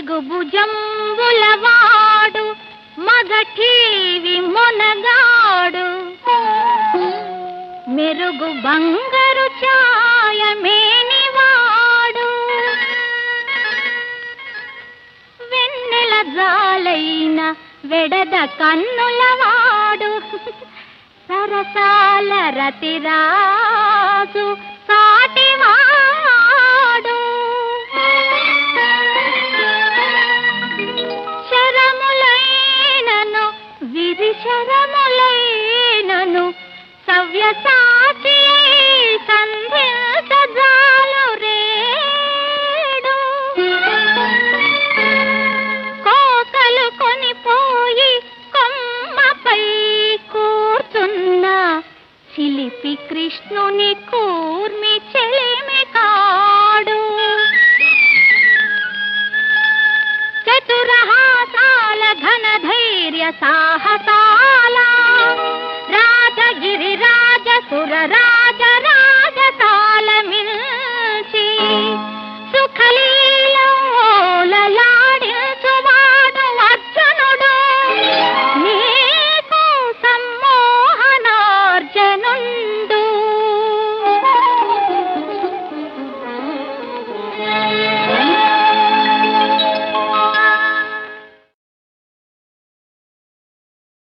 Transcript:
తెగుభుజంబులవాడు మగఠీవి మొనగాడు మెరుగు బంగారు ఛాయమేనివాడు వెన్నెల జాలైన వెడద కన్నులవాడు సరసాల రతిరాజు సాటివాడు శరములైనను విధి శరములైనను సవ్యసాచి సంధించజాలు రేడు కోకలు కొనిపోయి కొమ్మపై కూర్చున్న చిలిపి కృష్ణుని కూర్మి చెలిమి కాడు చతురహాసాల ఘన ధైర్య సాహసా